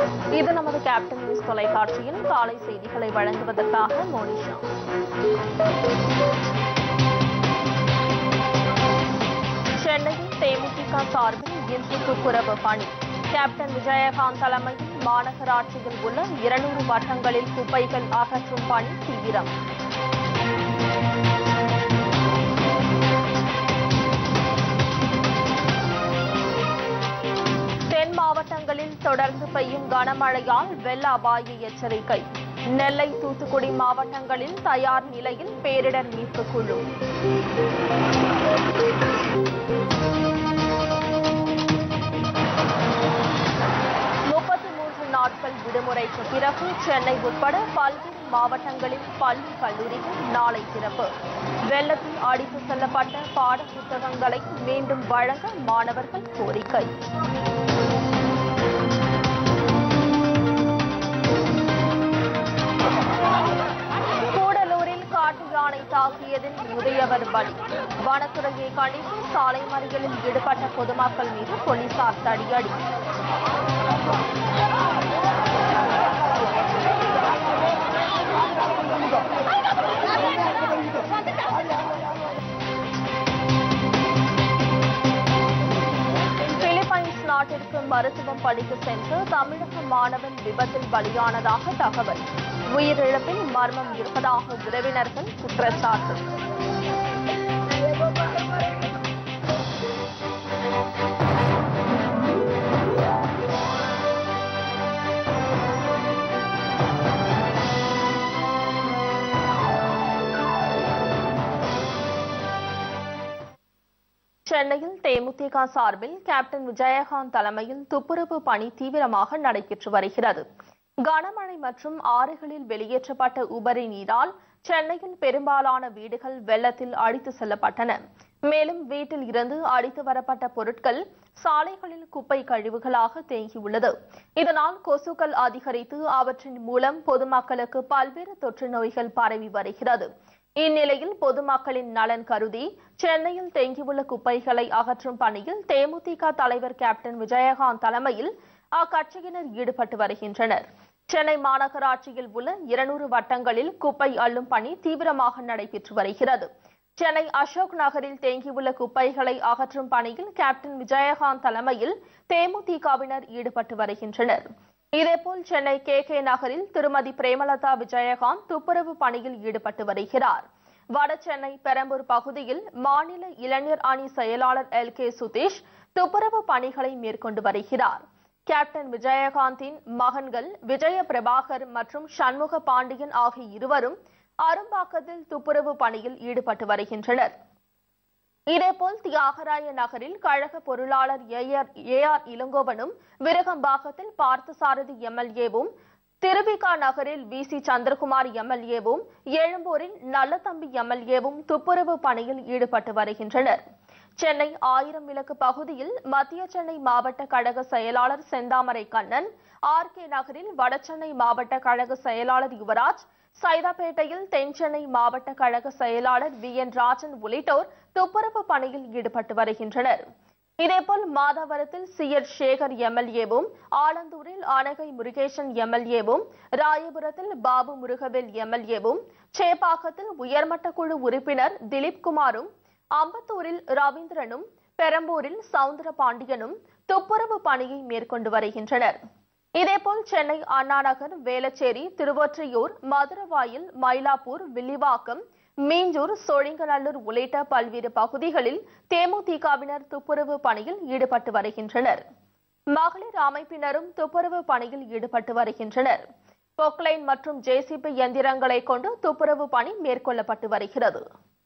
இது நமது captain news தொலைக்காட்சியின் காலை செய்திகளை வழங்குவதற்காக மோனிஷா சென்னையில் தேமுதிக சார்பில் இன்று துப்புரவு பணி கேப்டன் விஜயகாந்த் தலைமையில் மாநகராட்சியில் உள்ள இருநூறு வட்டங்களில் குப்பைகள் அகற்றும் பணி தீவிரம் தென் மாவட்டங்களில் தொடர்ந்து பெய்யும் கனமழையால் வெள்ள அபாய எச்சரிக்கை நெல்லை தூத்துக்குடி மாவட்டங்களில் தயார் நிலையில் பேரிடர் மீட்பு குழு முப்பத்தி மூன்று நாட்கள் விடுமுறைக்கு பிறகு சென்னை உட்பட பல்வேறு மாவட்டங்களில் பள்ளி கல்லூரிகள் நாளை திறப்பு வெள்ளத்தில் அடித்து செல்லப்பட்ட பாட புத்தகங்களை மீண்டும் வழங்க மாணவர்கள் கோரிக்கை கூடலூரில் காட்டு யானை தாக்கியதில் முதியவர் பலி வனத்துறையை கண்டித்து சாலை மறியலில் ஈடுபட்ட பொதுமக்கள் மீது போலீசார் தடியடி பிலிப்பைன்ஸ் நாட்டிற்கு மருத்துவம் படிக்க சென்று தமிழக மாணவன் விபத்தில் பலியானதாக தகவல் உயிரிழப்பில் மர்மம் இருப்பதாக உறவினர்கள் குற்றச்சாட்டு சென்னையில் தேமுதிக சார்பில் கேப்டன் விஜயகாந்த் தலைமையில் துப்புரவு பணி தீவிரமாக நடைபெற்று வருகிறது கனமழை மற்றும் ஆறுகளில் வெளியேற்றப்பட்ட உபரி நீரால் சென்னையில் பெரும்பாலான வீடுகள் வெள்ளத்தில் அடித்து செல்லப்பட்டன மேலும் வீட்டில் இருந்து அடித்து வரப்பட்ட பொருட்கள் சாலைகளில் குப்பை கழிவுகளாக தேங்கியுள்ளது இதனால் கொசுக்கள் அதிகரித்து அவற்றின் மூலம் பொதுமக்களுக்கு பல்வேறு தொற்று நோய்கள் பரவி வருகிறது இந்நிலையில் பொதுமக்களின் நலன் கருதி சென்னையில் தேங்கியுள்ள குப்பைகளை அகற்றும் பணியில் தேமுதிக தலைவர் கேப்டன் விஜயகாந்த் தலைமையில் அக்கட்சியினர் ஈடுபட்டு வருகின்றனர் சென்னை மாநகராட்சியில் உள்ள இருநூறு வட்டங்களில் குப்பை அள்ளும் பணி தீவிரமாக நடைபெற்று வருகிறது சென்னை அசோக் நகரில் தேங்கியுள்ள குப்பைகளை அகற்றும் பணியில் கேப்டன் விஜயகாந்த் தலைமையில் தேமுதிகவினர் ஈடுபட்டு வருகின்றனர் இதேபோல் சென்னை கே கே நகரில் திருமதி பிரேமலதா விஜயகாந்த் துப்புரவு பணியில் ஈடுபட்டு வருகிறார் வட சென்னை பெரம்பூர் பகுதியில் மாநில இளைஞர் அணி செயலாளர் எல் கே சுதீஷ் துப்புரவு பணிகளை மேற்கொண்டு வருகிறார் கேப்டன் விஜயகாந்தின் மகன்கள் விஜய பிரபாகர் மற்றும் சண்முக பாண்டியன் ஆகிய இருவரும் அரும்பாக்கத்தில் துப்புரவு பணியில் ஈடுபட்டு வருகின்றனர் இதேபோல் தியாகராய நகரில் கழக பொருளாளர் ஏஆர் ஏஆர் இளங்கோவனும் விருகம்பாக்கத்தில் பார்த்தசாரதி எம்எல்ஏவும் திருவிகா நகரில் வி சி சந்திரகுமார் எம்எல்ஏவும் எழும்பூரில் நல்லதம்பி எம்எல்ஏவும் துப்புரவு பணியில் ஈடுபட்டு வருகின்றனர் சென்னை ஆயிரம் விளக்கு பகுதியில் மத்திய சென்னை மாவட்ட கழக செயலாளர் செந்தாமரை கண்ணன் ஆர் கே நகரில் வடசென்னை மாவட்ட கழக செயலாளர் யுவராஜ் சைதாப்பேட்டையில் தென்சென்னை மாவட்ட கழக செயலாளர் வி என் ராஜன் உள்ளிட்டோர் துப்புரவு பணியில் ஈடுபட்டு வருகின்றனர் இதேபோல் மாதவரத்தில் சி எர் சேகர் எம்எல்ஏவும் ஆலந்தூரில் ஆனகை முருகேசன் எம்எல்ஏவும் ராயபுரத்தில் பாபு முருகவேல் எம்எல்ஏவும் சேப்பாக்கத்தில் உயர்மட்ட குழு உறுப்பினர் திலீப் குமாரும் அம்பத்தூரில் ரவீந்திரனும் பெரம்பூரில் சவுந்தர பாண்டியனும் துப்புரவு பணியை மேற்கொண்டு வருகின்றனர் இதேபோல் சென்னை அண்ணாநகர் வேளச்சேரி திருவொற்றியூர் மதுரவாயில் மயிலாப்பூர் வில்லிவாக்கம் மீஞ்சூர் சோழிங்கநல்லூர் உள்ளிட்ட பல்வேறு பகுதிகளில் தேமுதிகவினர் துப்புரவு பணியில் ஈடுபட்டு வருகின்றனர் மகளிர் அமைப்பினரும் துப்புரவு பணியில் ஈடுபட்டு வருகின்றனர் பொக்லைன் மற்றும் ஜேசிபி எந்திரங்களை கொண்டு துப்புரவு பணி மேற்கொள்ளப்பட்டு வருகிறது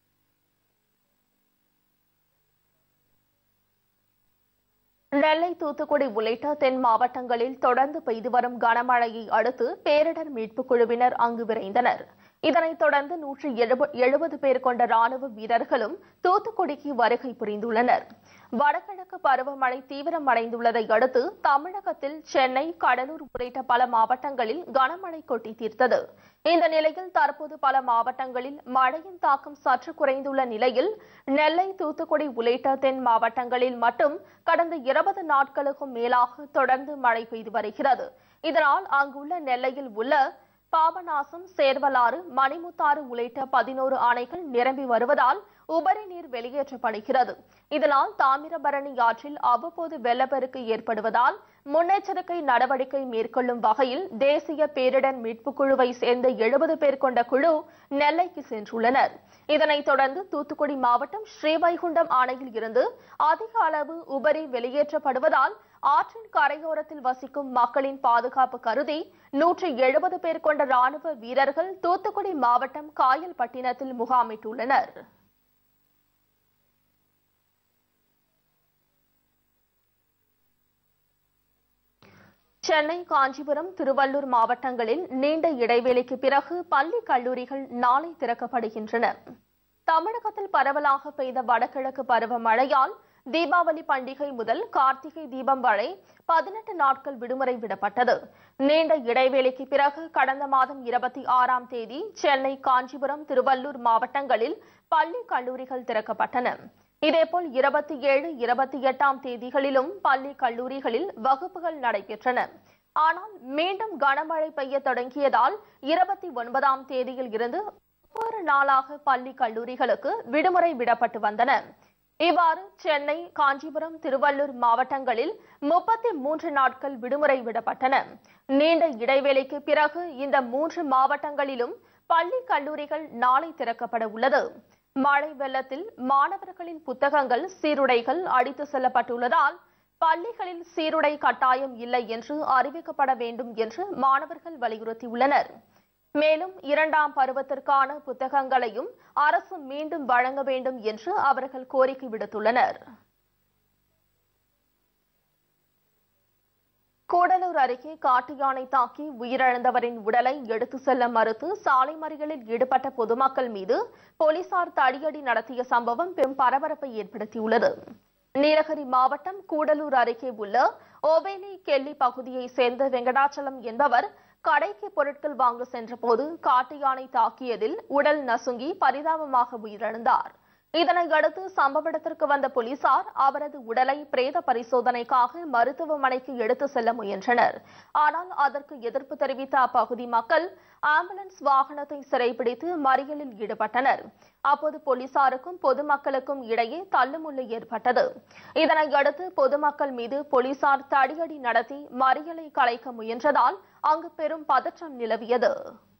நெல்லை தூத்துக்குடி உள்ளிட்ட தென் மாவட்டங்களில் தொடர்ந்து பெய்து வரும் கனமழையை அடுத்து பேரிடர் மீட்புக் குழுவினர் அங்கு விரைந்தனர் இதனைத் தொடர்ந்து நூற்றி எழுபது பேர் கொண்ட ராணுவ வீரர்களும் தூத்துக்குடிக்கு வருகை புரிந்துள்ளனர் வடகிழக்கு பருவமழை தீவிரமடைந்துள்ளதை அடுத்து தமிழகத்தில் சென்னை கடலூர் உள்ளிட்ட பல மாவட்டங்களில் கனமழை கொட்டி தீர்த்தது இந்த நிலையில் தற்போது பல மாவட்டங்களில் மழையின் தாக்கம் சற்று குறைந்துள்ள நிலையில் நெல்லை தூத்துக்குடி உள்ளிட்ட தென் மாவட்டங்களில் மட்டும் கடந்த இருபது நாட்களுக்கும் மேலாக தொடர்ந்து மழை பெய்து வருகிறது இதனால் அங்குள்ள நெல்லையில் உள்ள பாபநாசம் சேர்வலாறு மணிமுத்தாறு உள்ளிட்ட பதினோரு அணைகள் நிரம்பி வருவதால் உபரி நீர் வெளியேற்றப்படுகிறது இதனால் தாமிரபரணி ஆற்றில் அவ்வப்போது வெள்ளப்பெருக்கு ஏற்படுவதால் முன்னெச்சரிக்கை நடவடிக்கை மேற்கொள்ளும் வகையில் தேசிய பேரிடர் மீட்புக் குழுவை சேர்ந்த எழுபது பேர் கொண்ட குழு நெல்லைக்கு சென்றுள்ளனர் இதனைத் தொடர்ந்து தூத்துக்குடி மாவட்டம் ஸ்ரீவைகுண்டம் அணையில் இருந்து அதிக அளவு உபரி வெளியேற்றப்படுவதால் ஆற்றின் கரையோரத்தில் வசிக்கும் மக்களின் பாதுகாப்பு கருதி நூற்றி எழுபது பேர் கொண்ட ராணுவ வீரர்கள் தூத்துக்குடி மாவட்டம் காயல்பட்டினத்தில் முகாமிட்டுள்ளனர் சென்னை காஞ்சிபுரம் திருவள்ளூர் மாவட்டங்களில் நீண்ட இடைவேளைக்கு பிறகு பள்ளி கல்லூரிகள் நாளை திறக்கப்படுகின்றன தமிழகத்தில் பரவலாக பெய்த வடகிழக்கு பருவமழையால் தீபாவளி பண்டிகை முதல் கார்த்திகை தீபம் வரை பதினெட்டு நாட்கள் விடுமுறை விடப்பட்டது நீண்ட இடைவேளைக்கு பிறகு கடந்த மாதம் இருபத்தி ஆறாம் தேதி சென்னை காஞ்சிபுரம் திருவள்ளூர் மாவட்டங்களில் பள்ளி கல்லூரிகள் திறக்கப்பட்டன இதேபோல் இருபத்தி ஏழு இருபத்தி எட்டாம் தேதிகளிலும் பள்ளி கல்லூரிகளில் வகுப்புகள் நடைபெற்றன ஆனால் மீண்டும் கனமழை பெய்ய தொடங்கியதால் இருபத்தி ஒன்பதாம் தேதியில் இருந்து ஒவ்வொரு நாளாக பள்ளி கல்லூரிகளுக்கு விடுமுறை விடப்பட்டு வந்தன இவ்வாறு சென்னை காஞ்சிபுரம் திருவள்ளூர் மாவட்டங்களில் முப்பத்தி மூன்று நாட்கள் விடுமுறை விடப்பட்டன நீண்ட இடைவேளைக்கு பிறகு இந்த மூன்று மாவட்டங்களிலும் பள்ளி கல்லூரிகள் நாளை திறக்கப்பட உள்ளது மழை வெள்ளத்தில் மாணவர்களின் புத்தகங்கள் சீருடைகள் அடித்து செல்லப்பட்டுள்ளதால் பள்ளிகளில் சீருடை கட்டாயம் இல்லை என்று அறிவிக்கப்பட வேண்டும் என்று மாணவர்கள் வலியுறுத்தியுள்ளனர் மேலும் இரண்டாம் பருவத்திற்கான புத்தகங்களையும் அரசு மீண்டும் வழங்க வேண்டும் என்று அவர்கள் கோரிக்கை விடுத்துள்ளனர் கூடலூர் அருகே காட்டு யானை தாக்கி உயிரிழந்தவரின் உடலை எடுத்து செல்ல மறுத்து சாலை மறியலில் ஈடுபட்ட பொதுமக்கள் மீது போலீசார் தடியடி நடத்திய சம்பவம் பெரும் பரபரப்பை ஏற்படுத்தியுள்ளது நீலகிரி மாவட்டம் கூடலூர் அருகே உள்ள ஓவேலி கெல்லி பகுதியை சேர்ந்த வெங்கடாச்சலம் என்பவர் கடைக்கு பொருட்கள் வாங்க சென்றபோது காட்டு யானை தாக்கியதில் உடல் நசுங்கி பரிதாபமாக உயிரிழந்தார் இதனை அடுத்து சம்பவ இடத்திற்கு வந்த போலீசார் அவரது உடலை பிரேத பரிசோதனைக்காக மருத்துவமனைக்கு எடுத்து செல்ல முயன்றனர் ஆனால் அதற்கு எதிர்ப்பு தெரிவித்த அப்பகுதி மக்கள் ஆம்புலன்ஸ் வாகனத்தை சிறைபிடித்து மறியலில் ஈடுபட்டனர் அப்போது போலீசாருக்கும் பொதுமக்களுக்கும் இடையே தள்ளுமுள்ளு ஏற்பட்டது இதனை அடுத்து பொதுமக்கள் மீது போலீசார் தடியடி நடத்தி மறியலை கலைக்க முயன்றதால் அங்கு பெரும் பதற்றம் நிலவியது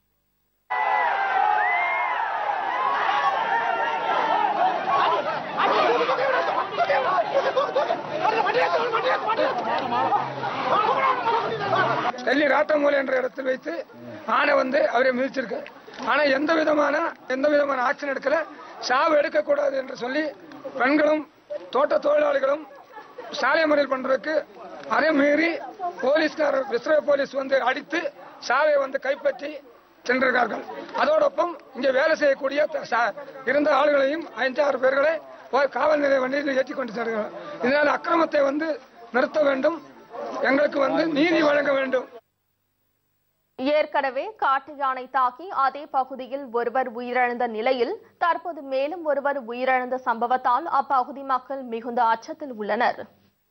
டெல்லி ராட்டமூலை என்ற இடத்தில் வைத்து ஆணை வந்து அவரை மிதிச்சிருக்கு ஆனா எந்த விதமான எந்த விதமான ஆக்ஷன் எடுக்கல சாவு எடுக்கக்கூடாது என்று சொல்லி பெண்களும் தோட்ட தொழிலாளிகளும் சாலை மறியல் பண்றதுக்கு அதே மீறி போலீஸ்காரர் விஸ்ரவ போலீஸ் வந்து அடித்து சாவை வந்து கைப்பற்றி சென்றிருக்கார்கள் அதோடொப்பம் இங்கே வேலை செய்யக்கூடிய த- சா- இருந்த ஆளுகளையும் ஐந்து ஆறு பேர்களை போய் காவல் நிலைய வண்டியில் ஏற்றி கொண்டு சென்றார்கள் இதனால் அக்கிரமத்தை வந்து நிறுத்த வேண்டும் எங்களுக்கு வந்து நீதி வழங்க வேண்டும் ஏற்கனவே காட்டு யானை தாக்கி அதே பகுதியில் ஒருவர் உயிரிழந்த நிலையில் தற்போது மேலும் ஒருவர் உயிரிழந்த சம்பவத்தால் அப்பகுதி மக்கள் மிகுந்த அச்சத்தில் உள்ளனர்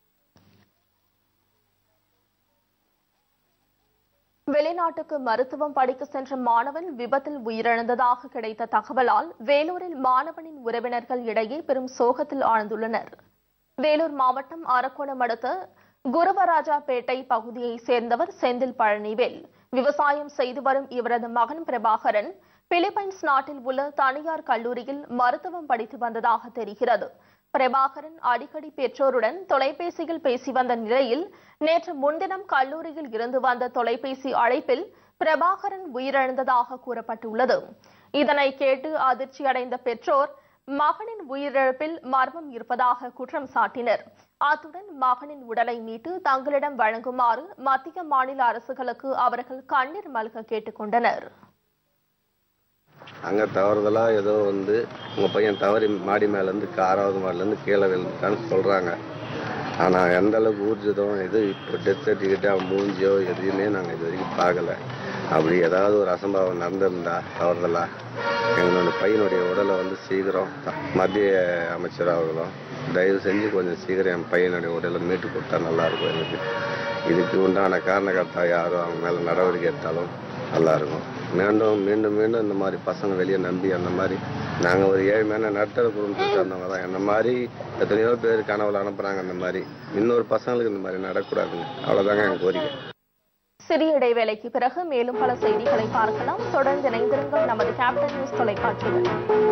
வெளிநாட்டுக்கு மருத்துவம் படிக்க சென்ற மாணவன் விபத்தில் உயிரிழந்ததாக கிடைத்த தகவலால் வேலூரில் மாணவனின் உறவினர்கள் இடையே பெரும் சோகத்தில் ஆழ்ந்துள்ளனர் வேலூர் மாவட்டம் அரக்கோணம் அடுத்த குருவராஜாபேட்டை பகுதியை சேர்ந்தவர் செந்தில் பழனிவேல் விவசாயம் செய்து வரும் இவரது மகன் பிரபாகரன் பிலிப்பைன்ஸ் நாட்டில் உள்ள தனியார் கல்லூரியில் மருத்துவம் படித்து வந்ததாக தெரிகிறது பிரபாகரன் அடிக்கடி பெற்றோருடன் தொலைபேசியில் பேசி வந்த நிலையில் நேற்று முன்தினம் கல்லூரியில் இருந்து வந்த தொலைபேசி அழைப்பில் பிரபாகரன் உயிரிழந்ததாக கூறப்பட்டுள்ளது இதனை கேட்டு அதிர்ச்சியடைந்த பெற்றோர் மகனின் உயிரிழப்பில் மர்மம் இருப்பதாக குற்றம் சாட்டினர் அத்துடன் மகனின் உடலை மீட்டு தங்களிடம் வழங்குமாறு மத்திய மாநில அரசுகளுக்கு அவர்கள் கண்ணீர் மல்க கேட்டுக் கொண்டனர் அங்கே தவறுதலாக ஏதோ வந்து உங்கள் பையன் தவறி மாடி மேலேருந்து ஆறாவது மாடிலேருந்து கீழே விழுந்துட்டான்னு சொல்கிறாங்க ஆனால் எந்த அளவுக்கு ஊர்ஜிதம் எது இப்போ டெத் சர்டிஃபிகேட் அவன் மூஞ்சியோ எதுவுமே நாங்கள் இது வரைக்கும் பார்க்கல அப்படி ஏதாவது ஒரு அசம்பாவம் நடந்திருந்தா தவறுதலா எங்களுடைய பையனுடைய உடலை வந்து சீக்கிரம் மத்திய அமைச்சர் அவர்களும் தயவு செஞ்சு கொஞ்சம் சீக்கிரம் என் பையனுடைய உடலை மீட்டு கொடுத்தா நல்லா இருக்கும் எனக்கு இதுக்கு உண்டான காரணகர்த்தா யாரும் அவங்க மேலே நடவடிக்கை எடுத்தாலும் நல்லா இருக்கும் மீண்டும் மீண்டும் மீண்டும் இந்த மாதிரி பசங்க வெளியே நம்பி அந்த மாதிரி நாங்கள் ஒரு ஏழ்மையான நடுத்தர குடும்பத்தை சேர்ந்தவங்க தான் இந்த மாதிரி எத்தனையோ பேர் கனவுல அனுப்புகிறாங்க அந்த மாதிரி இன்னொரு பசங்களுக்கு இந்த மாதிரி நடக்கூடாதுங்க அவ்வளோதாங்க எங்கள் கோரிக்கை சிறிய இடைவேளைக்கு பிறகு மேலும் பல செய்திகளை பார்க்கலாம் தொடர்ந்து இணைந்திருங்கள் நமது கேப்டன் நியூஸ் தொலைக்காட்சியில்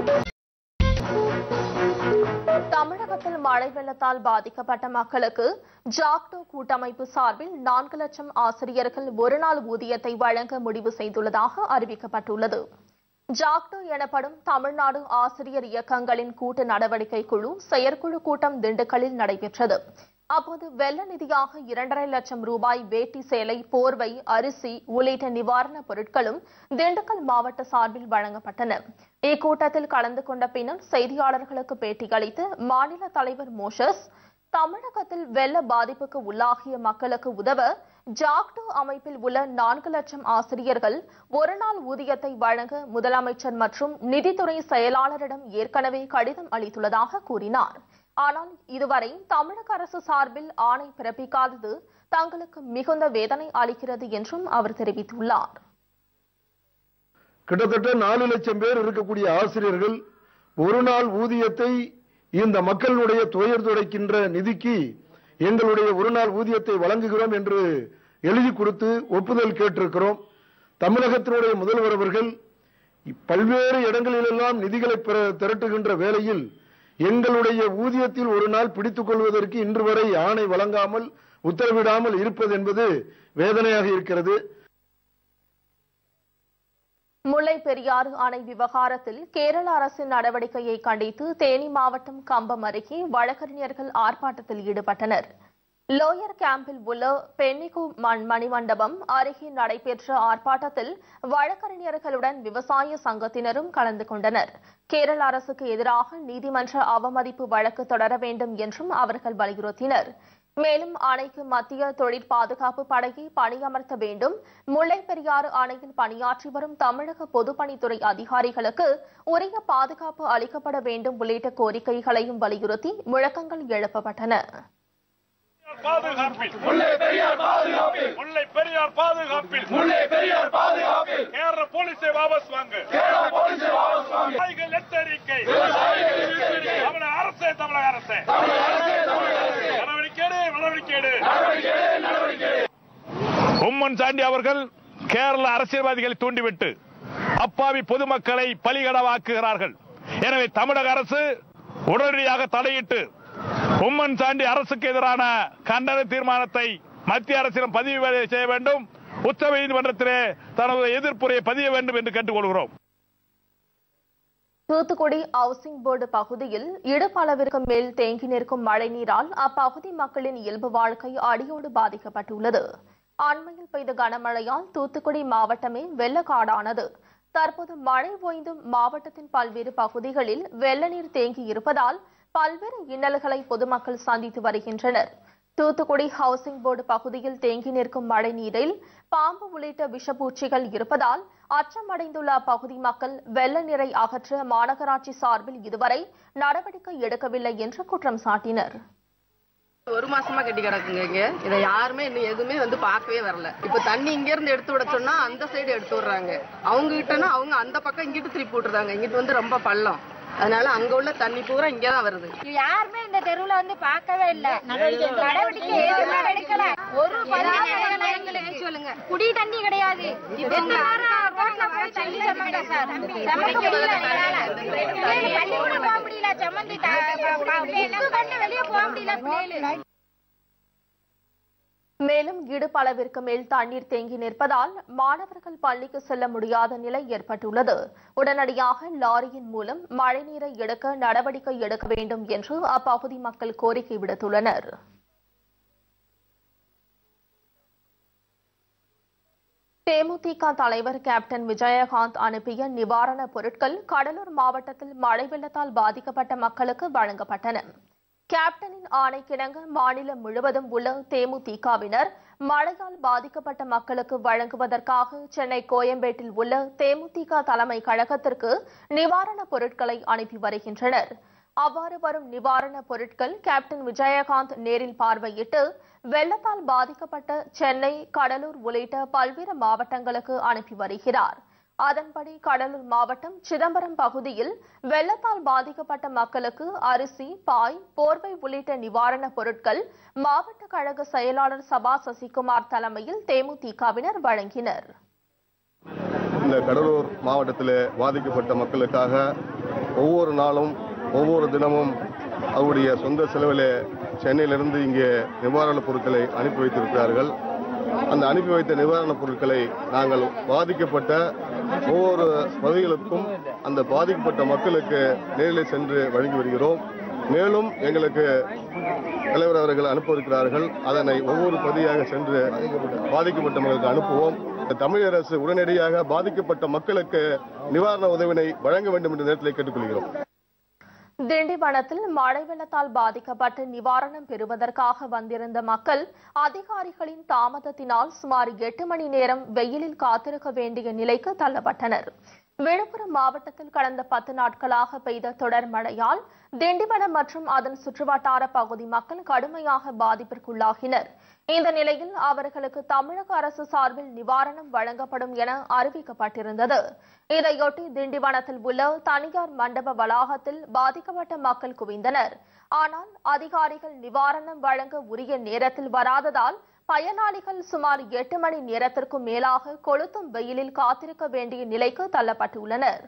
தமிழகத்தில் மழை வெள்ளத்தால் பாதிக்கப்பட்ட மக்களுக்கு ஜாக்டோ கூட்டமைப்பு சார்பில் நான்கு லட்சம் ஆசிரியர்கள் ஒருநாள் ஊதியத்தை வழங்க முடிவு செய்துள்ளதாக அறிவிக்கப்பட்டுள்ளது ஜாக்டோ எனப்படும் தமிழ்நாடு ஆசிரியர் இயக்கங்களின் கூட்டு நடவடிக்கை குழு செயற்குழு கூட்டம் திண்டுக்கல்லில் நடைபெற்றது அப்போது வெள்ள நிதியாக இரண்டரை லட்சம் ரூபாய் வேட்டி சேலை போர்வை அரிசி உள்ளிட்ட நிவாரணப் பொருட்களும் திண்டுக்கல் மாவட்ட சார்பில் வழங்கப்பட்டன இக்கூட்டத்தில் கலந்து கொண்ட பின்னர் செய்தியாளர்களுக்கு பேட்டியளித்து மாநில தலைவர் மோஷஸ் தமிழகத்தில் வெள்ள பாதிப்புக்கு உள்ளாகிய மக்களுக்கு உதவ ஜாக்டோ அமைப்பில் உள்ள நான்கு லட்சம் ஆசிரியர்கள் ஒருநாள் ஊதியத்தை வழங்க முதலமைச்சர் மற்றும் நிதித்துறை செயலாளரிடம் ஏற்கனவே கடிதம் அளித்துள்ளதாக கூறினார் ஆனால் இதுவரை தமிழக அரசு சார்பில் ஆணை பிறப்பிக்காதது தங்களுக்கு மிகுந்த வேதனை அளிக்கிறது என்றும் அவர் தெரிவித்துள்ளார் கிட்டத்தட்ட நாலு லட்சம் பேர் இருக்கக்கூடிய ஆசிரியர்கள் ஒரு நாள் ஊதியத்தை இந்த மக்களுடைய துயர் துடைக்கின்ற நிதிக்கு எங்களுடைய ஒரு நாள் ஊதியத்தை வழங்குகிறோம் என்று எழுதி கொடுத்து ஒப்புதல் கேட்டிருக்கிறோம் தமிழகத்தினுடைய முதல்வர் அவர்கள் பல்வேறு இடங்களிலெல்லாம் நிதிகளை பெற- திரட்டுகின்ற வேளையில் எங்களுடைய ஊதியத்தில் ஒரு நாள் பிடித்துக் கொள்வதற்கு இன்று வரை ஆணை வழங்காமல் உத்தரவிடாமல் இருப்பது என்பது வேதனையாக இருக்கிறது முல்லை பெரியாறு அணை விவகாரத்தில் கேரள அரசின் நடவடிக்கையை கண்டித்து தேனி மாவட்டம் கம்பம் அருகே வழக்கறிஞர்கள் ஆர்ப்பாட்டத்தில் ஈடுபட்டனர் லோயர் கேம்பில் உள்ள பென்னிகு மண் மணிமண்டபம் அருகே நடைபெற்ற ஆர்ப்பாட்டத்தில் வழக்கறிஞர்களுடன் விவசாய சங்கத்தினரும் கலந்து கொண்டனர் கேரள அரசுக்கு எதிராக நீதிமன்ற அவமதிப்பு வழக்கு தொடர வேண்டும் என்றும் அவர்கள் வலியுறுத்தினர் மேலும் அணைக்கு மத்திய தொழிற் பாதுகாப்பு படையை பணியமர்த்த வேண்டும் முல்லை பெரியாறு அணையில் பணியாற்றி வரும் தமிழக பொதுப்பணித்துறை அதிகாரிகளுக்கு உரிய பாதுகாப்பு அளிக்கப்பட வேண்டும் உள்ளிட்ட கோரிக்கைகளையும் வலியுறுத்தி முழக்கங்கள் எழுப்பப்பட்டன பாதுகாப்பில் முல்லை பெரியார் பாதுகாப்பில் முல்லை பெரியார் பாதுகாப்பில் முல்லை பெரியார் பாதுகாப்பில் கேரள போலீஸை வாபஸ் வாங்க கேரள போலீஸை வாபஸ் வாங்க விவசாயிகள் எச்சரிக்கை தமிழக அரசே தமிழக அரசே நடவடிக்கை எடு, நடவடிக்கை எடு. உம்மன் சாண்டி அவர்கள் கேரள அரசியல்வாதிகளை தூண்டிவிட்டு அப்பாவி பொதுமக்களை பலிகடவாக்குகிறார்கள் எனவே தமிழக அரசு உடனடியாக தலையிட்டு உம்மன் சாண்டி அரசுக்கு எதிரான கண்டன தீர்மானத்தை மத்திய அரசிடம் பதிவு செய்ய வேண்டும் உச்ச நீதிமன்றத்திலே தனது எதிர்ப்புரையை பதிய வேண்டும் என்று கேட்டுக்கொள்கிறோம் தூத்துக்குடி ஹவுசிங் போர்டு பகுதியில் இடுப்பளவிற்கு மேல் தேங்கி நிற்கும் மழைநீரால் அப்பகுதி மக்களின் இயல்பு வாழ்க்கை அடியோடு பாதிக்கப்பட்டுள்ளது அண்மையில் பெய்த கனமழையால் தூத்துக்குடி மாவட்டமே வெள்ளக்காடானது தற்போது மழை ஓய்ந்தும் மாவட்டத்தின் பல்வேறு பகுதிகளில் வெள்ள நீர் தேங்கி இருப்பதால் பல்வேறு இன்னல்களை பொதுமக்கள் சந்தித்து வருகின்றனர் தூத்துக்குடி ஹவுசிங் போர்டு பகுதியில் தேங்கி நிற்கும் மழை நீரில் பாம்பு உள்ளிட்ட விஷப்பூச்சிகள் இருப்பதால் அச்சமடைந்துள்ள அப்பகுதி மக்கள் வெள்ள நீரை அகற்ற மாநகராட்சி சார்பில் இதுவரை நடவடிக்கை எடுக்கவில்லை என்று குற்றம் சாட்டினர் ஒரு மாசமா கட்டி கிடக்குங்க இங்க இதை யாருமே இன்னும் எதுவுமே வந்து பார்க்கவே வரல இப்ப தண்ணி இங்க இருந்து எடுத்து விட சொன்னா அந்த சைடு எடுத்து விடுறாங்க அவங்க கிட்டனா அவங்க அந்த பக்கம் இங்கிட்டு திருப்பி விட்டுறாங்க இங்கிட்டு வந்து ரொம்ப பள்ளம் அதனால அங்க உள்ள தண்ணி பூரா இங்கதான் வருது யாருமே இந்த தெருவுல வந்து பார்க்கவே இல்ல நடவடிக்கை எதுவுமே எடுக்கல ஒரு பராமரிப்பு எங்களுக்கு சொல்லுங்க குடி தண்ணி கிடையாது எந்த வாரம் ரோட்ல போய் தண்ணி சமைக்க சார் சமைக்க முடியல எங்களால. பிள்ளைங்க பள்ளிக்கூட போக முடியல சம்மந்தி கண்டு வெளியே போக முடியல பிள்ளைகள் மேலும் இடுப்பளவிற்கு மேல் தண்ணீர் தேங்கி நிற்பதால் மாணவர்கள் பள்ளிக்கு செல்ல முடியாத நிலை ஏற்பட்டுள்ளது உடனடியாக லாரியின் மூலம் மழைநீரை எடுக்க நடவடிக்கை எடுக்க வேண்டும் என்று அப்பகுதி மக்கள் கோரிக்கை விடுத்துள்ளனர் தேமுதிக தலைவர் கேப்டன் விஜயகாந்த் அனுப்பிய நிவாரணப் பொருட்கள் கடலூர் மாவட்டத்தில் மழை வெள்ளத்தால் பாதிக்கப்பட்ட மக்களுக்கு வழங்கப்பட்டன கேப்டனின் ஆணைக்கிணங்க மாநிலம் முழுவதும் உள்ள தேமுதிகவினர் மழையால் பாதிக்கப்பட்ட மக்களுக்கு வழங்குவதற்காக சென்னை கோயம்பேட்டில் உள்ள தேமுதிக தலைமை கழகத்திற்கு நிவாரணப் பொருட்களை அனுப்பி வருகின்றனர் அவ்வாறு வரும் நிவாரணப் பொருட்கள் கேப்டன் விஜயகாந்த் நேரில் பார்வையிட்டு வெள்ளத்தால் பாதிக்கப்பட்ட சென்னை கடலூர் உள்ளிட்ட பல்வேறு மாவட்டங்களுக்கு அனுப்பி வருகிறார் அதன்படி கடலூர் மாவட்டம் சிதம்பரம் பகுதியில் வெள்ளத்தால் பாதிக்கப்பட்ட மக்களுக்கு அரிசி பாய் போர்வை உள்ளிட்ட நிவாரணப் பொருட்கள் மாவட்ட கழக செயலாளர் சபா சசிகுமார் தலைமையில் தேமுதிகவினர் வழங்கினர் இந்த கடலூர் மாவட்டத்தில் பாதிக்கப்பட்ட மக்களுக்காக ஒவ்வொரு நாளும் ஒவ்வொரு தினமும் அவருடைய சொந்த செலவில் சென்னையிலிருந்து இங்கே நிவாரணப் பொருட்களை அனுப்பி வைத்திருக்கிறார்கள் அந்த அனுப்பி வைத்த நிவாரணப் பொருட்களை நாங்கள் பாதிக்கப்பட்ட ஒவ்வொரு பகுதிகளுக்கும் அந்த பாதிக்கப்பட்ட மக்களுக்கு நேரில் சென்று வழங்கி வருகிறோம் மேலும் எங்களுக்கு தலைவர் அவர்கள் அனுப்ப இருக்கிறார்கள் அதனை ஒவ்வொரு பகுதியாக சென்று பாதிக்கப்பட்ட மக்களுக்கு அனுப்புவோம் தமிழக அரசு உடனடியாக பாதிக்கப்பட்ட மக்களுக்கு நிவாரண உதவினை வழங்க வேண்டும் என்ற நேரத்தில் கேட்டுக்கொள்கிறோம் திண்டிவனத்தில் மழை வெள்ளத்தால் பாதிக்கப்பட்டு நிவாரணம் பெறுவதற்காக வந்திருந்த மக்கள் அதிகாரிகளின் தாமதத்தினால் சுமார் எட்டு மணி நேரம் வெயிலில் காத்திருக்க வேண்டிய நிலைக்கு தள்ளப்பட்டனர் விழுப்புரம் மாவட்டத்தில் கடந்த பத்து நாட்களாக பெய்த தொடர் மழையால் திண்டிவனம் மற்றும் அதன் சுற்றுவட்டார பகுதி மக்கள் கடுமையாக பாதிப்பிற்குள்ளாகினர் இந்த நிலையில் அவர்களுக்கு தமிழக அரசு சார்பில் நிவாரணம் வழங்கப்படும் என அறிவிக்கப்பட்டிருந்தது இதையொட்டி திண்டிவனத்தில் உள்ள தனியார் மண்டப வளாகத்தில் பாதிக்கப்பட்ட மக்கள் குவிந்தனர் ஆனால் அதிகாரிகள் நிவாரணம் வழங்க உரிய நேரத்தில் வராததால் பயனாளிகள் சுமார் எட்டு மணி நேரத்திற்கும் மேலாக கொளுத்தும் வெயிலில் காத்திருக்க வேண்டிய நிலைக்கு தள்ளப்பட்டுள்ளனர்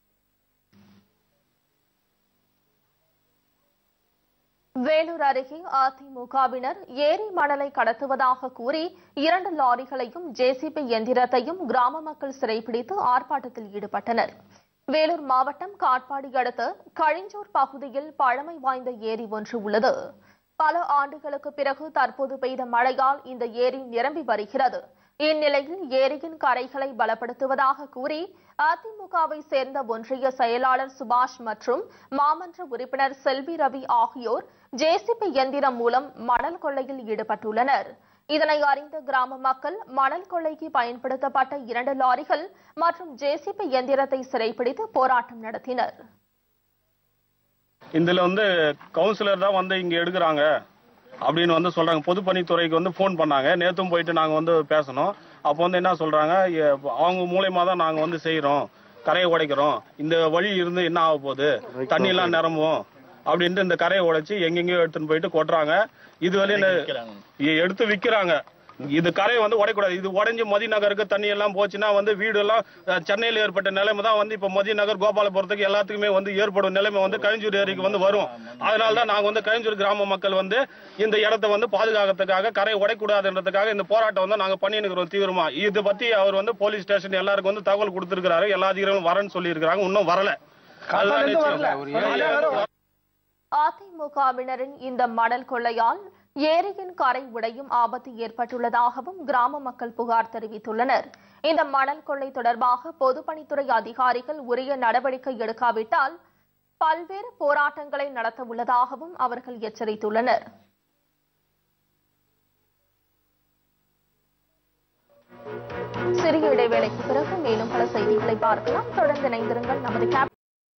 வேலூர் அருகே அதிமுகவினர் ஏரி மணலை கடத்துவதாக கூறி இரண்டு லாரிகளையும் ஜேசிபி எந்திரத்தையும் கிராம மக்கள் சிறைப்பிடித்து ஆர்ப்பாட்டத்தில் ஈடுபட்டனர் வேலூர் மாவட்டம் காட்பாடி அடுத்த கழிஞ்சூர் பகுதியில் பழமை வாய்ந்த ஏரி ஒன்று உள்ளது பல ஆண்டுகளுக்கு பிறகு தற்போது பெய்த மழையால் இந்த ஏரி நிரம்பி வருகிறது இந்நிலையில் ஏரியின் கரைகளை பலப்படுத்துவதாக கூறி அதிமுகவை சேர்ந்த ஒன்றிய செயலாளர் சுபாஷ் மற்றும் மாமன்ற உறுப்பினர் செல்வி ரவி ஆகியோர் ஜேசிபி எந்திரம் மூலம் மணல் கொள்ளையில் ஈடுபட்டுள்ளனர் இதனை அறிந்த கிராம மக்கள் மணல் கொள்ளைக்கு பயன்படுத்தப்பட்ட இரண்டு லாரிகள் மற்றும் ஜேசிபி எந்திரத்தை சிறைப்பிடித்து போராட்டம் நடத்தினர் இதில் வந்து கவுன்சிலர் தான் வந்து இங்கே எடுக்கிறாங்க அப்படின்னு வந்து சொல்றாங்க பொதுப்பணித்துறைக்கு வந்து ஃபோன் பண்ணாங்க நேற்றும் போயிட்டு நாங்கள் வந்து பேசணும் அப்போ வந்து என்ன சொல்றாங்க எ- அவங்க மூலியமா தான் நாங்கள் வந்து செய்கிறோம் கரையை உடைக்கிறோம் இந்த வழி இருந்து என்ன ஆக போகுது தண்ணியெல்லாம் நிரம்பும் அப்படின்ட்டு இந்த கரையை உடைச்சு எங்கெங்கேயோ எடுத்துன்னு போயிட்டு கொட்டுறாங்க இது வரையும் எடுத்து விற்கிறாங்க இது கரையை வந்து உடைக்கூடாது இது உடைஞ்சு மதிநகருக்கு தண்ணி எல்லாம் போச்சுன்னா வந்து வீடு எல்லாம் அஹ், சென்னையில் ஏற்பட்ட நிலைமை தான் வந்து இப்ப மதிநகர் கோபாலபுரத்துக்கு எல்லாத்துக்குமே வந்து ஏற்படும் நிலைமை வந்து கழிஞ்சூர் ஏரிக்கு வந்து வரும் அதனால தான் நாங்க வந்து கழிஞ்சூர் கிராம மக்கள் வந்து இந்த இடத்த வந்து பாதுகாக்கிறதுக்காக கரை உடைக்கூடாதுன்றதுக்காக இந்த போராட்டம் வந்து நாங்க பண்ணிட்டு இருக்கிறோம் தீவிரமா இது பத்தி அவர் வந்து போலீஸ் ஸ்டேஷன் எல்லாருக்கும் வந்து தகவல் கொடுத்திருக்கிறாரு எல்லா அதிகாரிகளும் வரேன்னு சொல்லியிருக்கிறாங்க இன்னும் வரல அதுதான் நிச்சயம். அதிமுகவினரின் இந்த மணல் கொள்ளையால் ஏரியின் கரை உடையும் ஆபத்து ஏற்பட்டுள்ளதாகவும் கிராம மக்கள் புகார் தெரிவித்துள்ளனர் இந்த மணல் கொள்ளை தொடர்பாக பொதுப்பணித்துறை அதிகாரிகள் உரிய நடவடிக்கை எடுக்காவிட்டால் பல்வேறு போராட்டங்களை நடத்த உள்ளதாகவும் அவர்கள் எச்சரித்துள்ளனர் சிறிய இடைவேளைக்கு பிறகு மேலும் பல செய்திகளை பார்க்கலாம் தொடர்ந்து இணைந்திருங்கள் நமது கேப்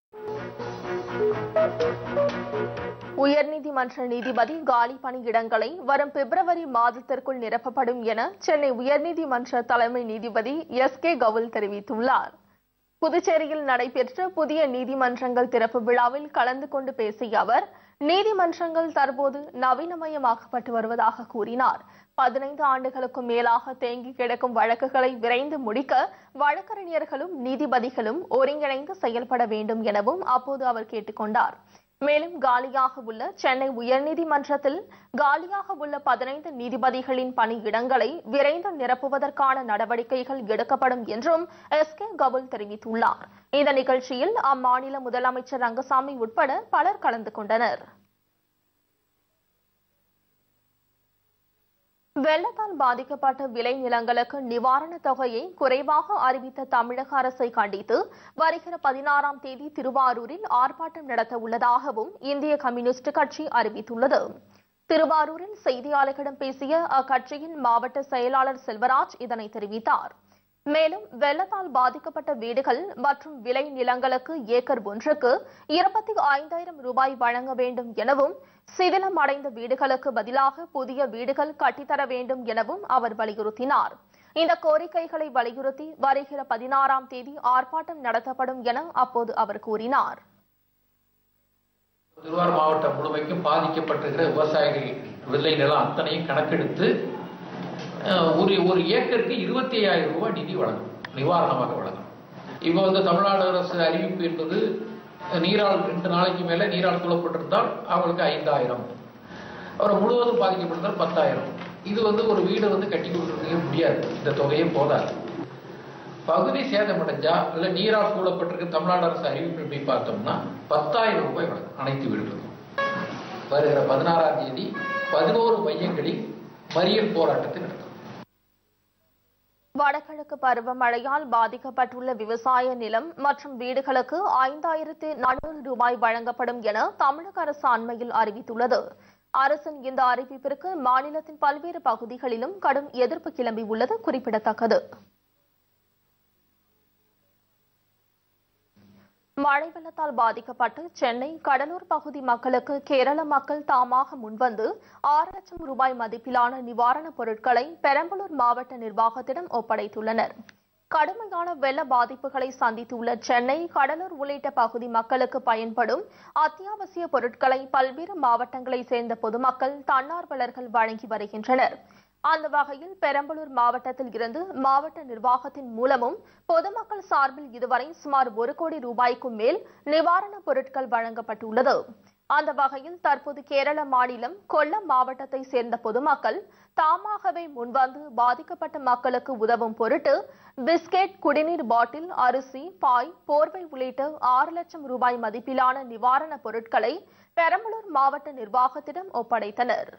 உயர்நீதிமன்ற நீதிபதி காலி பணியிடங்களை வரும் பிப்ரவரி மாதத்திற்குள் நிரப்பப்படும் என சென்னை உயர்நீதிமன்ற தலைமை நீதிபதி எஸ் கே கவுல் தெரிவித்துள்ளார் புதுச்சேரியில் நடைபெற்ற புதிய நீதிமன்றங்கள் திறப்பு விழாவில் கலந்து கொண்டு பேசிய அவர் நீதிமன்றங்கள் தற்போது நவீனமயமாக்கப்பட்டு வருவதாக கூறினார் பதினைந்து ஆண்டுகளுக்கும் மேலாக தேங்கி கிடக்கும் வழக்குகளை விரைந்து முடிக்க வழக்கறிஞர்களும் நீதிபதிகளும் ஒருங்கிணைந்து செயல்பட வேண்டும் எனவும் அப்போது அவர் கேட்டுக்கொண்டார் மேலும் காலியாக உள்ள சென்னை உயர்நீதிமன்றத்தில் காலியாக உள்ள பதினைந்து நீதிபதிகளின் பணியிடங்களை விரைந்து நிரப்புவதற்கான நடவடிக்கைகள் எடுக்கப்படும் என்றும் எஸ் கே கவுல் தெரிவித்துள்ளார் இந்த நிகழ்ச்சியில் அம்மாநில முதலமைச்சர் ரங்கசாமி உட்பட பலர் கலந்து கொண்டனர் வெள்ளத்தால் பாதிக்கப்பட்ட விளை நிலங்களுக்கு நிவாரணத் தொகையை குறைவாக அறிவித்த தமிழக அரசை கண்டித்து வருகிற பதினாறாம் தேதி திருவாரூரில் ஆர்ப்பாட்டம் நடத்த உள்ளதாகவும் இந்திய கம்யூனிஸ்ட் கட்சி அறிவித்துள்ளது திருவாரூரில் செய்தியாளர்களிடம் பேசிய அக்கட்சியின் மாவட்ட செயலாளர் செல்வராஜ் இதனை தெரிவித்தார் மேலும் வெள்ளத்தால் பாதிக்கப்பட்ட வீடுகள் மற்றும் விளை நிலங்களுக்கு ஏக்கர் ஒன்றுக்கு இருபத்தி ஐந்தாயிரம் ரூபாய் வழங்க வேண்டும் எனவும் சிதிலம் அடைந்த வீடுகளுக்கு பதிலாக புதிய வீடுகள் கட்டித்தர வேண்டும் எனவும் அவர் வலியுறுத்தினார் இந்த கோரிக்கைகளை வலியுறுத்தி வருகிற பதினாறாம் தேதி ஆர்ப்பாட்டம் நடத்தப்படும் என அப்போது அவர் கூறினார் திருவாரூர் மாவட்டம் முழுமைக்கும் பாதிக்கப்பட்டிருக்கிற விவசாயிகள் வில்லை நிலம் அத்தனையும் கணக்கெடுத்து அஹ், ஒரு ஒரு ஏக்கருக்கு இருபத்தி ஐயாயிரம் ரூபாய் நிதி வழங்கும் நிவாரணமாக வழங்கும் இப்போ வந்து தமிழ்நாடு அரசு அறிவிப்பு என்பது நீரால் ரெண்டு நாளைக்கு மேலே நீரால் சூழப்பட்டிருந்தால் அவங்களுக்கு ஐந்தாயிரம் அப்புறம் முழுவதும் பாதிக்கப்பட்டிருந்தால் பத்தாயிரம் இது வந்து ஒரு வீடு வந்து கட்டி கொடுக்கறதுக்கே முடியாது இந்த தொகையே போதாது பகுதி சேதமடைஞ்சா இல்ல நீரால் சூழப்பட்டிருக்க தமிழ்நாடு அரசு அறிவிப்பின்படி பார்த்தோம்னா பத்தாயிரம் ரூபாய் வழங்கும் அனைத்து வீடுகளுக்கும் வருகிற பதினாறாம் தேதி பதினோரு மையங்களில் மறியல் போராட்டத்தை நடத்தும் வடகிழக்கு பருவமழையால் பாதிக்கப்பட்டுள்ள விவசாய நிலம் மற்றும் வீடுகளுக்கு ஐந்தாயிரத்து நானூறு ரூபாய் வழங்கப்படும் என தமிழக அரசு அண்மையில் அறிவித்துள்ளது அரசின் இந்த அறிவிப்பிற்கு மாநிலத்தின் பல்வேறு பகுதிகளிலும் கடும் எதிர்ப்பு கிளம்பியுள்ளது குறிப்பிடத்தக்கது மழை வெள்ளத்தால் பாதிக்கப்பட்டு சென்னை கடலூர் பகுதி மக்களுக்கு கேரள மக்கள் தாமாக முன்வந்து ஆறு லட்சம் ரூபாய் மதிப்பிலான நிவாரணப் பொருட்களை பெரம்பலூர் மாவட்ட நிர்வாகத்திடம் ஒப்படைத்துள்ளனர் கடுமையான வெள்ள பாதிப்புகளை சந்தித்துள்ள சென்னை கடலூர் உள்ளிட்ட பகுதி மக்களுக்கு பயன்படும் அத்தியாவசிய பொருட்களை பல்வேறு மாவட்டங்களைச் சேர்ந்த பொதுமக்கள் தன்னார்வலர்கள் வழங்கி வருகின்றனர் அந்த வகையில் பெரம்பலூர் மாவட்டத்தில் இருந்து மாவட்ட நிர்வாகத்தின் மூலமும் பொதுமக்கள் சார்பில் இதுவரை சுமார் ஒரு கோடி ரூபாய்க்கும் மேல் நிவாரணப் பொருட்கள் வழங்கப்பட்டுள்ளது அந்த வகையில் தற்போது கேரள மாநிலம் கொல்லம் மாவட்டத்தை சேர்ந்த பொதுமக்கள் தாமாகவே முன்வந்து பாதிக்கப்பட்ட மக்களுக்கு உதவும் பொருட்டு பிஸ்கெட் குடிநீர் பாட்டில் அரிசி பாய் போர்வை உள்ளிட்ட ஆறு லட்சம் ரூபாய் மதிப்பிலான நிவாரணப் பொருட்களை பெரம்பலூர் மாவட்ட நிர்வாகத்திடம் ஒப்படைத்தனர்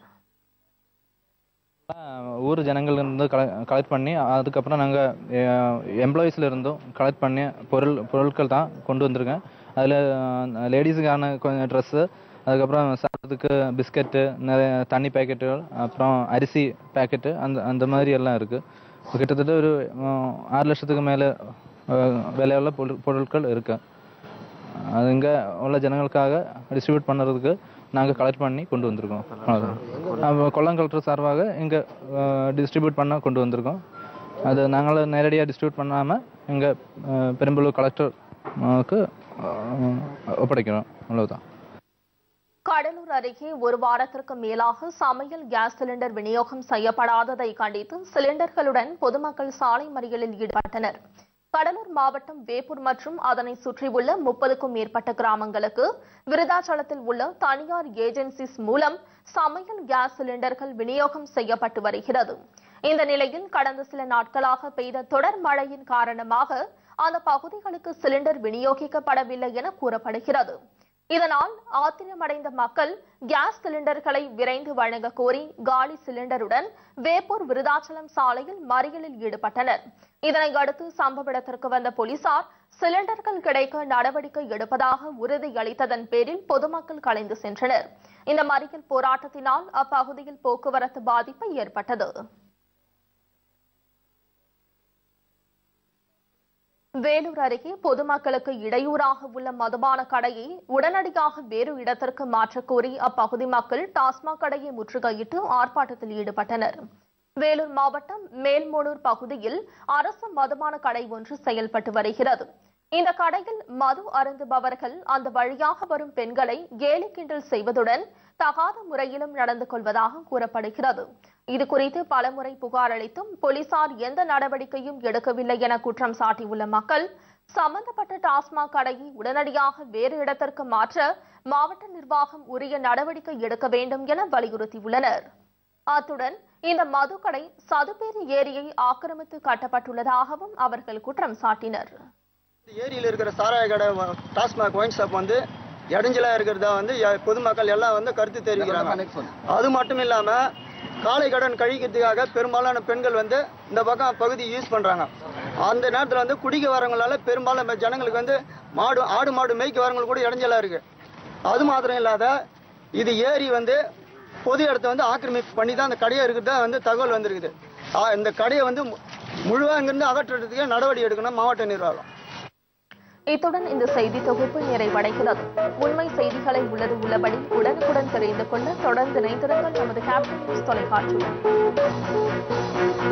ஊர் ஜனங்கள் இருந்து கலெக்ட் பண்ணி அதுக்கப்புறம் நாங்கள் எம்ப்ளாயீஸில் இருந்தும் கலெக்ட் பண்ணி பொருள் பொருட்கள் தான் கொண்டு வந்திருக்கேன் அதில் லேடிஸுக்கான கொஞ்சம் ட்ரெஸ்ஸு அதுக்கப்புறம் சாப்பிட்றதுக்கு பிஸ்கட்டு நிறைய தண்ணி பேக்கெட்டுகள் அப்புறம் அரிசி பேக்கெட்டு அந்த அந்த மாதிரி எல்லாம் இருக்குது கிட்டத்தட்ட ஒரு அஹ், ஆறு லட்சத்துக்கு மேலே விலையுள்ள பொருள் பொருட்கள் இருக்குது அது இங்கே உள்ள ஜனங்களுக்காக டிஸ்ட்ரிபியூட் பண்ணுறதுக்கு நாங்கள் கலெக்ட் பண்ணி கொண்டு வந்திருக்கோம் அவ்வளவுதான். கொல்லம் கலெக்டர் சார்பாக இங்கே டிஸ்ட்ரிபியூட் பண்ண கொண்டு வந்திருக்கோம் அது நாங்கள் நேரடியாக டிஸ்ட்ரிபியூட் பண்ணாமல் இங்கே பெரம்பலூர் கலெக்டருக்கு ஒப்படைக்கிறோம் அவ்வளவுதான் கடலூர் அருகே ஒரு வாரத்திற்கு மேலாக சமையல் கேஸ் சிலிண்டர் விநியோகம் செய்யப்படாததை கண்டித்து சிலிண்டர்களுடன் பொதுமக்கள் சாலை மறியலில் ஈடுபட்டனர் கடலூர் மாவட்டம் வேப்பூர் மற்றும் அதனை சுற்றியுள்ள முப்பதுக்கும் மேற்பட்ட கிராமங்களுக்கு விருதாச்சலத்தில் உள்ள தனியார் ஏஜென்சிஸ் மூலம் சமையல் கேஸ் சிலிண்டர்கள் விநியோகம் செய்யப்பட்டு வருகிறது இந்த நிலையில் கடந்த சில நாட்களாக பெய்த தொடர் மழையின் காரணமாக அந்த பகுதிகளுக்கு சிலிண்டர் விநியோகிக்கப்படவில்லை என கூறப்படுகிறது இதனால் ஆத்திரமடைந்த மக்கள் கேஸ் சிலிண்டர்களை விரைந்து வழங்க கோரி காலி சிலிண்டருடன் வேப்பூர் விருதாச்சலம் சாலையில் மறியலில் ஈடுபட்டனர் இதனை அடுத்து சம்பவ இடத்திற்கு வந்த போலீசார் சிலிண்டர்கள் கிடைக்க நடவடிக்கை எடுப்பதாக உறுதியளித்ததன் பேரில் பொதுமக்கள் கலைந்து சென்றனர் இந்த மறியல் போராட்டத்தினால் அப்பகுதியில் போக்குவரத்து பாதிப்பு ஏற்பட்டது வேலூர் அருகே பொதுமக்களுக்கு இடையூறாக உள்ள மதுபான கடையை உடனடியாக வேறு இடத்திற்கு மாற்றக் கோரி அப்பகுதி மக்கள் டாஸ்மாக் கடையை முற்றுகையிட்டு ஆர்ப்பாட்டத்தில் ஈடுபட்டனர் வேலூர் மாவட்டம் மேல்மோனூர் பகுதியில் அரசு மதுபான கடை ஒன்று செயல்பட்டு வருகிறது இந்த கடையில் மது அருந்துபவர்கள் அந்த வழியாக வரும் பெண்களை கேலி கிண்டல் செய்வதுடன் தகாத முறையிலும் நடந்து கொள்வதாக கூறப்படுகிறது இது குறித்து பலமுறை புகார் அளித்தும் போலீசார் எந்த நடவடிக்கையும் எடுக்கவில்லை என குற்றம் சாட்டியுள்ள மக்கள் சம்பந்தப்பட்ட டாஸ்மாக் கடையை உடனடியாக வேறு இடத்திற்கு மாற்ற மாவட்ட நிர்வாகம் உரிய நடவடிக்கை எடுக்க வேண்டும் என வலியுறுத்தியுள்ளனர் அத்துடன் இந்த மதுக்கடை சதுப்பேரி ஏரியை ஆக்கிரமித்து கட்டப்பட்டுள்ளதாகவும் அவர்கள் குற்றம் சாட்டினர் ஏரியில் இருக்கிற சாராய கடை வ- டாஸ்மாக் ஒயின் ஷாப் வந்து இடைஞ்சலா இருக்கிறதா வந்து எ- பொதுமக்கள் எல்லாம் வந்து கருத்து தெரிவிக்கிறாங்க அது மட்டும் இல்லாம காலை கடன் கழிக்கிறதுக்காக பெரும்பாலான பெண்கள் வந்து இந்த பக்கம் பகுதி யூஸ் பண்றாங்க அந்த நேரத்தில் வந்து குடிக்க வரவங்களால பெரும்பாலும் ஜனங்களுக்கு வந்து மாடு ஆடு மாடு மேய்க்க வரவங்களுக்கு கூட இடைஞ்சலா இருக்கு அது மாத்திரம் இல்லாத இது ஏரி வந்து பொது இடத்த வந்து ஆக்கிரமிப்பு பண்ணி தான் அந்த கடையை இருக்கிறதா வந்து தகவல் வந்திருக்குது ஆ, இந்த கடையை வந்து மு- முழுவா இங்கிருந்து அகற்றுறதுக்கு நடவடிக்கை எடுக்கணும் மாவட்ட நிர்வாகம் இத்துடன் இந்த செய்தி தொகுப்பு நிறைவடைகிறது உண்மை செய்திகளை உள்ளது உள்ளபடி உடனுக்குடன் தெரிந்து கொள்ள தொடர்ந்து இணைந்திருங்கள் நமது கேப்டன் நியூஸ் தொலைக்காட்சியுடன்